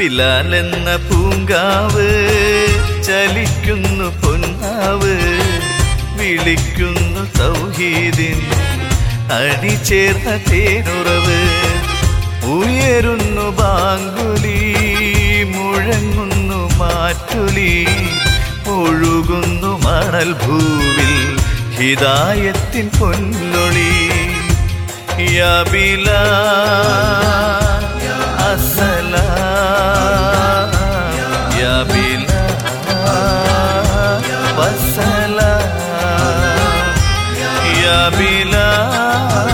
ബിലാലെന്ന പൂങ്കാവ് ചലിക്കുന്നു പൊന്നാവ് വിളിക്കുന്നു തൗഹീദിൻ അണിചേർന്ന തേനുറവ് ഉയരുന്നു ബാങ്കുലി മുഴങ്ങുന്നു മാറ്റുലി ഒഴുകുന്നു മണൽ ഭൂവിൽ ഹിതായത്തിൻ പൊന്നൊളി യാ ബിലാൽ അസ്സലാം യാ ബിലാൽ വസ്സലാം യാ ബിലാൽ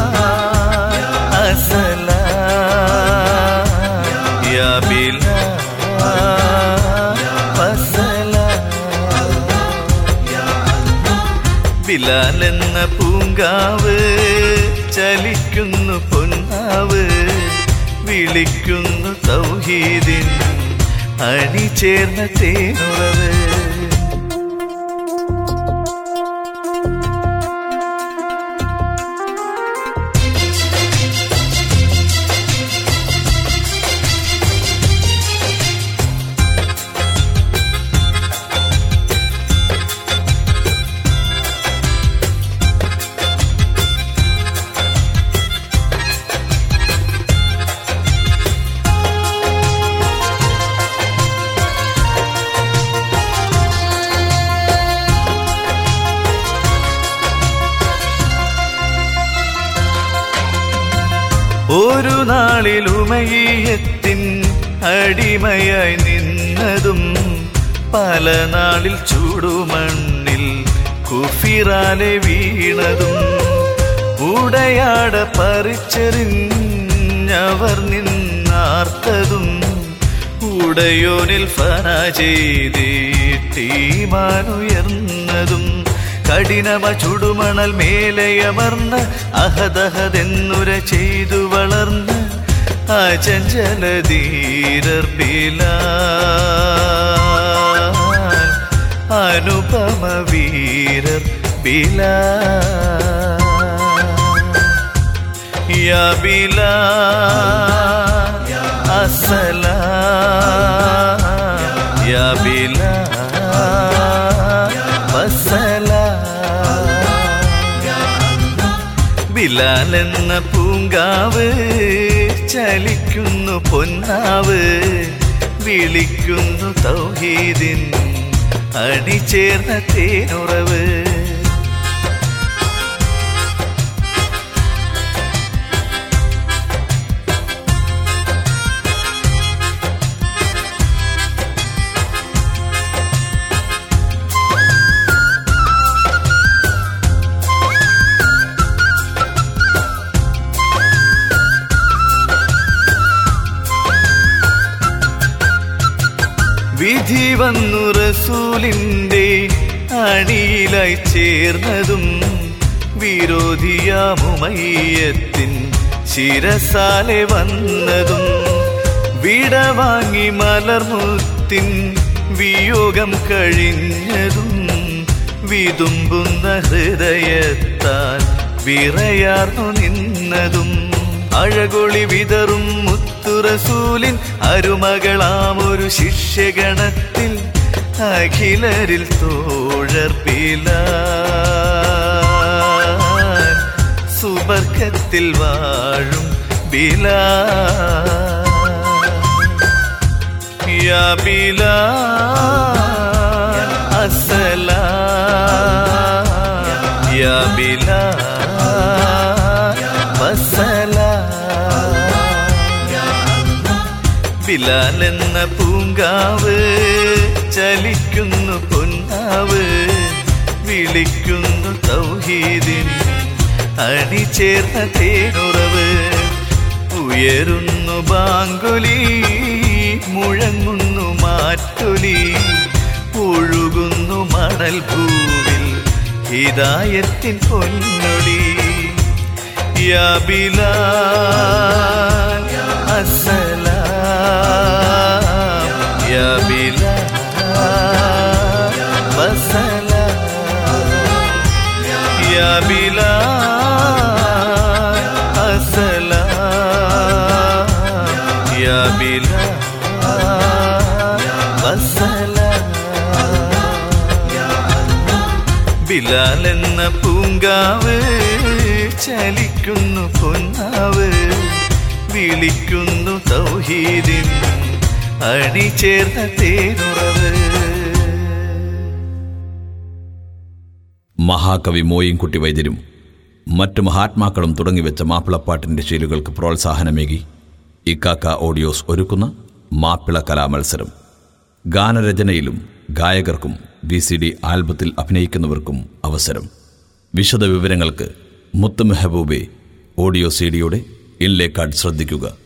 അസ്സലാം യാ ബിലാൽ വസ്സലാം ബിലാലെന്ന പൂങ്കാവ് ചലിക്കുന്നു പൊന്നാവ് വിളിക്കുന്നു തൗഹീദിൻ അണിചേർന്ന തേനുറവ് ഒരു നാളിൽ ഉമയത്തിൻ അടിമയായി നിന്നതും പല നാളിൽ ചൂടുമണ്ണിൽ കുഫിറാലെ വീണതും ഉടയാട പറിച്ചെറിഞ്ഞവർ നിന്നാർത്തതും ഉടയോനിൽ ഫന ചെയ്തീമാനുയർന്നതും കഠിനമ ചുടുമണൽ മേലയമർന്ന് അഹദഹതെന്നുര ചെയ്തു വളർന്ന് അചഞ്ചലധീരർ ബിലാൽ അനുപമ വീരർ ബിലാൽ യാ ബിലാൽ അസ്സലാം യാ ബിലാൽ വസ്സലാം ബിലാലെന്ന പൂങ്കാവ് ചലിക്കുന്നു പൊന്നാവ് വിളിക്കുന്നു തൗഹീദിൻ അണിചേർന്ന തേനുറവ് വിധി വന്നു റസൂലിന്റെ അണിയിലായി ചേർന്നതും വിരോധിയാമുമയ്യത്തിൻ ശിരസാലെ വന്നതും വിടവാങ്ങി മലർമുത്തിൻ വിയോഗം കഴിഞ്ഞതും വിതുമ്പുന്ന ഹൃദയത്താൽ വിറയാർന്നു നിന്നതും അഴകൊളി വിതറും മുത്തുറസൂലിൻ അരുമകളാമൊരു ശിഷ്യഗണത്തിൽ അഖിലരിൽ തോഴർപ്പില സുബർക്കത്തിൽ വാഴും ബിലാ യാ ബിലാൽ അസ്സലാം യാ ബിലാൽ വസ്സലാം ബിലാലെന്ന പൂങ്കാവ് ചലിക്കുന്നു പൊന്നാവ് വിളിക്കുന്നു തൗഹീദിൻ അണിചേർന്ന തേനുറവ് ഉയരുന്നു ബാങ്കുലി മുഴങ്ങുന്നു മാറ്റുലി ഒഴുകുന്നു മണൽ ഭൂവിൽ ഹിതായത്തിൻ പൊന്നൊളി യാ ബിലാൽ അസ്സലാം യാ ബിലാൽ വസ്സലാം യാ ബിലാൽ അസ്സലാം യാ ബിലാൽ ചലിക്കുന്ന പൂങ്കാവ് ചലിക്കുന്നു പൊന്നാവ് വിളിക്കുന്നു തൗഹീദിൻ അണിചേർന്ന തേനുറവ് മഹാകവി മോയിൻകുട്ടി വൈദ്യരും മറ്റു മഹാത്മാക്കളും തുടങ്ങിവെച്ച മാപ്പിളപ്പാട്ടിൻ്റെ ശീലുകൾക്ക് പ്രോത്സാഹനമേകി ഇക്കാക്ക ഓഡിയോസ് ഒരുക്കുന്ന മാപ്പിള കലാമത്സരം ഗാനരചനയിലും ഗായകർക്കും വി സി ഡി ആൽബത്തിൽ അഭിനയിക്കുന്നവർക്കും അവസരം വിശദ വിവരങ്ങൾക്ക് മുത്ത് മെഹബൂബെ ഓഡിയോ സി ഡിയുടെ ഇൻലേ കാർഡ് ശ്രദ്ധിക്കുക